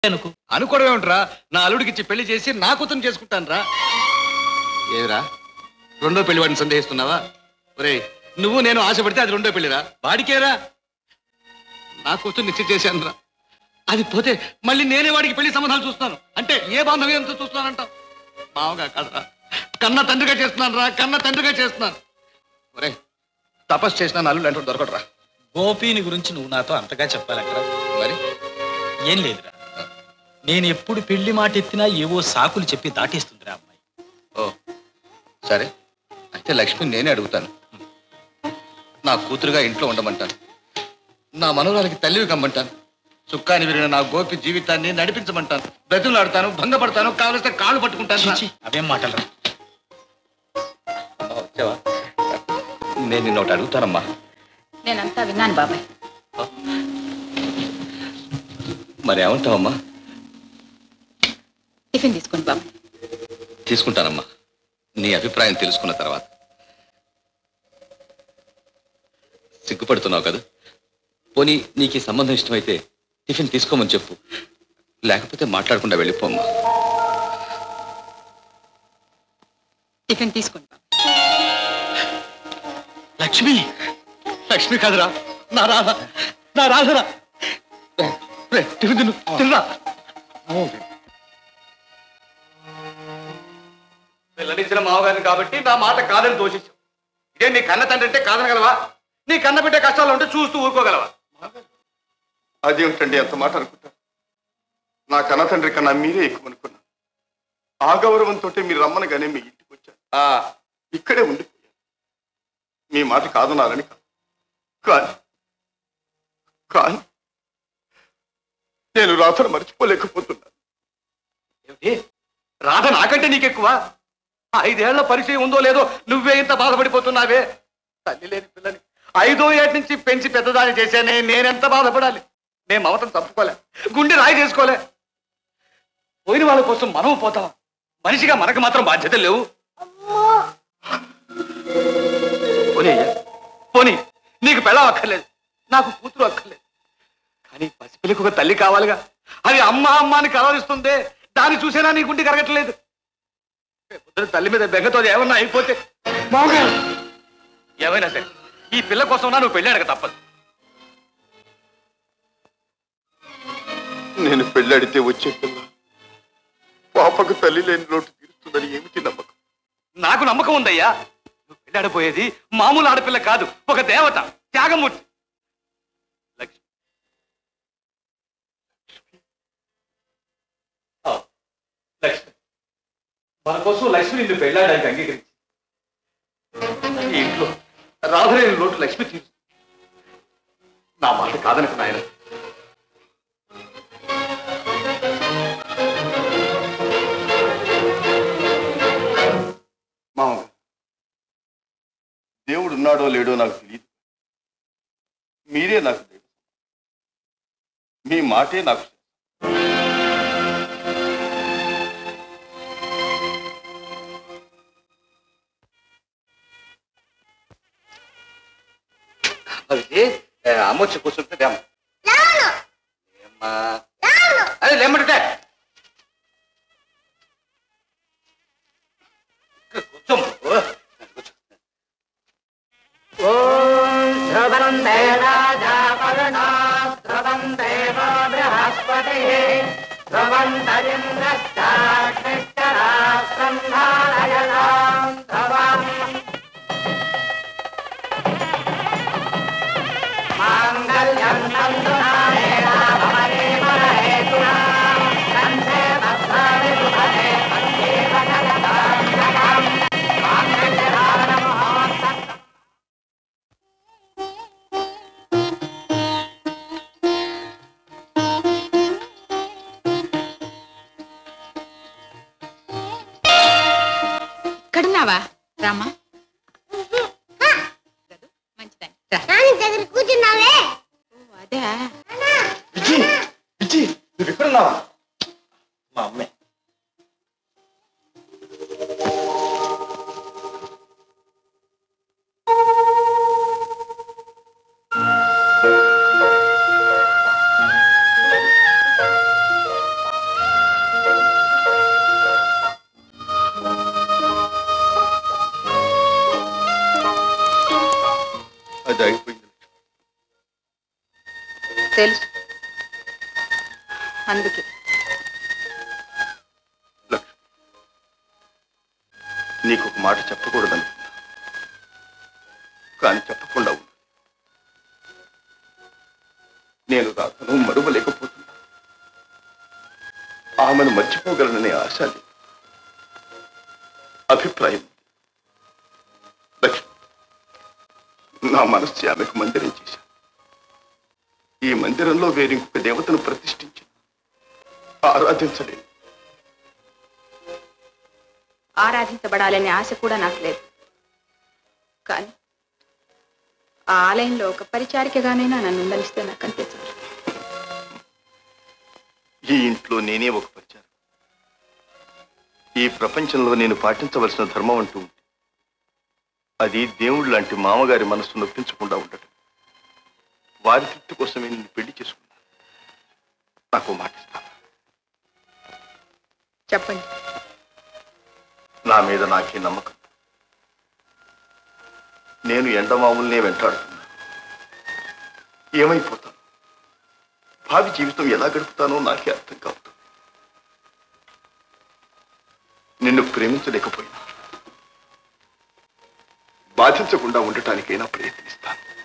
అనుకో అనుకోవడం ఏమిట్రా నా అల్లుడికిచ్చి పెళ్లి చేసి నా కూతురు చేసుకుంటాను రా ఏరా రెండో పెళ్లి వాడిని సందేహిస్తున్నావా ఒరే నువ్వు నేను ఆశపడితే అది రెండో పెళ్లిరా వాడికేరా నా కూతురు నిశ్చయం చేశాను రా అది పోతే మళ్ళీ నేనే వాడికి పెళ్లి సంబంధాలు చూస్తున్నాను అంటే ఏ బాంధవ్యంతో చూస్తున్నానంట మామగా కాదురా కన్న తండ్రిగా చేస్తున్నాను రా కన్న తండ్రిగా చేస్తున్నాను ఒరే తపస్సు చేసిన అల్లుడు అంటూ దొరకడురా గోపిని గురించి నువ్వు నాతో అంతగా చెప్పాలక్కడ మరి ఏం లేదురా నేను ఎప్పుడు పెళ్లి మాట ఎత్తినా ఏవో సాకులు చెప్పి దాటేస్తుందిరా అమ్మాయి ఓ సరే అయితే లక్ష్మి నేనే అడుగుతాను నా కూతురుగా ఇంట్లో ఉండమంటాను నా మనవరాలకి తల్లివి కమ్మంటాను చుక్కాని విరిగిన నా గోపి జీవితాన్ని నడిపించమంటాను బ్రతులాడతాను భంగపడతాను కావలిస్తే కాళ్ళు పట్టుకుంటాను రా. చీ, అవేం మాటలరా అమ్మా, వచ్చావా నేను నిన్న ఒకటి అడుగుతానమ్మా నేనంతా విన్నాను బాబాయ్ మరి ఏమంటావమ్మా టిఫిన్ తీసుకోండి బాబాయ్ తీసుకుంటానమ్మా నీ అభిప్రాయం తెలుసుకున్న తర్వాత సిగ్గుపడుతున్నావు కదా పోనీ నీకు ఈ సంబంధం ఇష్టమైతే టిఫిన్ తీసుకోమని చెప్పు లేకపోతే మాట్లాడకుండా వెళ్ళిపోమ్మా టిఫిన్ తీసుకోండి బాబాయ్ లక్ష్మి లక్ష్మి కాదురా నా రాధ నా రాధరా రే, రే, టిఫిన్ తిను తినరా పిల్లనిచ్చిన మావగారిని కాబట్టి నా మాట కాదని దోషించావు ఇదే నీ కన్న తండ్రి అంటే కాదనగలవా నీ కన్న బిడ్డ కష్టాలు ఉంటే చూస్తూ ఊరుకోగలవా అదేమిటండి ఎంత మాట అనుకుంటారు నా కన్న తండ్రి కన్నా మీరే ఎక్కువ అనుకున్నాను ఆ గౌరవంతో మీరు రమ్మనగానే మీ ఇంటికి వచ్చాను ఆ, ఇక్కడే ఉండిపోయాను మీ మాట కాదనాలని కాదు కానీ కానీ నేను రాతను మర్చిపోలేకపోతున్నాను ఏమిటి రాధ నాకంటే నీకెక్కువ ఐదేళ్ల పరిచయం ఉందో లేదో నువ్వే ఇంత బాధపడిపోతున్నావే తల్లి లేని పిల్లని ఐదో ఏటి నుంచి పెంచి పెద్దదాన్ని చేశానే నేనెంత బాధపడాలి నేను మమతం తప్పుకోలే గుండె రాయి చేసుకోలే పోయిన వాళ్ళ కోసం మనం పోతాం మనిషిగా మనకు మాత్రం బాధ్యతలు లేవు పోనీ అయ్యా పోనీ నీకు పెళ్ళం అక్కర్లేదు నాకు కూతురు అక్కర్లేదు కానీ పసిపిల్లకు ఒక తల్లి కావాలిగా అది అమ్మ అమ్మ అని కలవరిస్తుందే దాన్ని చూసేనా నీ గుండె కరగట్లేదు పొద్దున తల్లి మీద బెంగతో ఏమన్నా అయిపోతే మామగారు ఏమైనా సరే ఈ పిల్ల కోసం నువ్వు పెళ్ళి అడగ తప్పదు నేను పెళ్ళాడితే వచ్చే పిల్ల పాపకు తల్లి లేని లోటు తీరుస్తుందని ఏమిటి నమ్మకం నాకు నమ్మకం ఉందయ్యా నువ్వు పెళ్ళాడపోయేది మామూలు ఆడపిల్ల కాదు ఒక దేవత త్యాగమూర్తి లక్ష్మి ఆ, లక్ష్మి మన కోసం లక్ష్మి నిన్ను పెళ్ళాడానికి అంగీకరించి ఈ ఇంట్లో రాధలేని లోటు లక్ష్మి తీరు నా మాట కాదనకు నాయన మామగారు దేవుడు ఉన్నాడో లేడో నాకు తెలియదు మీరే నాకు దేవుడు మీ మాటే నాకు శాసనం. అది అమ్మ వచ్చి కూర్చుంటే లేమ్మ. లేమ్మా. అదే లేమ్మంటే కూర్చో కూర్చో ఇక్కడున్నావా రామా మంచిదని రా. నాని దగ్గర కూర్చున్నావే ఓ, అదే విజి విజి నువ్వు ఎక్కడున్నావా మా అమ్మే తెలుసు అందుకే లక్ష్మి నీకు ఒక మాట చెప్పకూడదనుకున్నా కానీ చెప్పకుండా ఉంది నేను రాతను మరువలేకపోతున్నా ఆమెను మర్చిపోగలననే ఆశ లేదు అభిప్రాయం ఉంది. లక్ష్మి నా మనస్సు ఆమెకు మందిరం చేశాను ఈ మందిరంలో వేరింకొక దేవతను ప్రతిష్ఠించి ఆరాధించలేను ఆరాధించబడాలనే ఆశ కూడా నాకు లేదు కానీ ఆ ఆలయంలో ఒక పరిచారికగానైనా నన్ను ఉందనిస్తే నాకు అంతే చాలు ఈ ఇంట్లో నేనే ఒక పరిచారం ఈ ప్రపంచంలో నేను పాటించవలసిన ధర్మం అంటూ ఉంది అది దేవుడు లాంటి మామగారి మనస్సు నొప్పించకుండా ఉండటం వారి తృప్తి కోసమే నేను పెళ్లి చేసుకున్నాను నాకు మాట ఇస్తాను చెప్పండి నా మీద నాకే నమ్మకం నేను ఎండమావుల్నే వెంటాడుతున్నా ఏమైపోతాను భావి జీవితం ఎలా గడుపుతానో నాకే అర్థం కావటం నిన్ను ప్రేమించలేకపోయినా బాధించకుండా ఉండటానికైనా ప్రయత్నిస్తాను